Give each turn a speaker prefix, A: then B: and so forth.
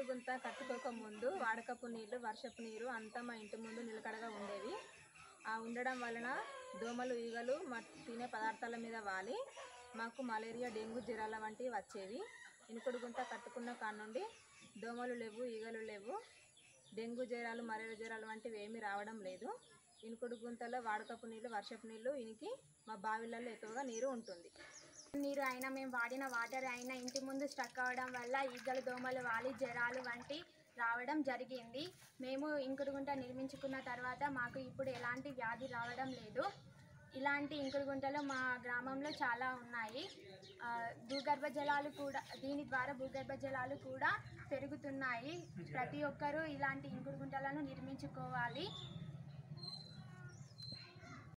A: ఇంకుడు గుంత కట్టుకోక ముందు వాడకపు నీళ్లు వర్షపు నీరు అంతా మా ఇంటి ముందు నిలకడగా ఉండేవి ఆ ఉండడం వలన దోమలు ఈగలు మా తినే పదార్థాల మీద వాలి మాకు మలేరియా డెంగ్యూ జ్వరాల వంటివి వచ్చేవి ఇంకుడు గుంత కట్టుకున్న కాడ నుండి దోమలు లేవు ఈగలు లేవు డెంగ్యూ జ్వరాలు మలేరియా జ్వరాలు వంటివి ఏమీ రావడం లేదు ఇనుకుడు గుంతలో వాడకపు నీళ్ళు వర్షపు నీళ్ళు ఇనికి మా బావిలలో ఎక్కువగా నీరు ఉంటుంది
B: నీరు అయినా మేము వాడిన వాటర్ అయినా ఇంటి ముందు స్టక్ అవ్వడం వల్ల ఈగలు దోమలు వాలి జ్వరాలు వంటి రావడం జరిగింది మేము ఇంకుడుగుంట నిర్మించుకున్న తర్వాత మాకు ఇప్పుడు ఎలాంటి వ్యాధి రావడం లేదు ఇలాంటి ఇంకుడుగుంటలు మా గ్రామంలో చాలా ఉన్నాయి ఆ, భూగర్భ జలాలు కూడా దీని ద్వారా భూగర్భ జలాలు కూడా పెరుగుతున్నాయి ప్రతి ఒక్కరూ ఇలాంటి ఇంకుడుగుంటలను నిర్మించుకోవాలి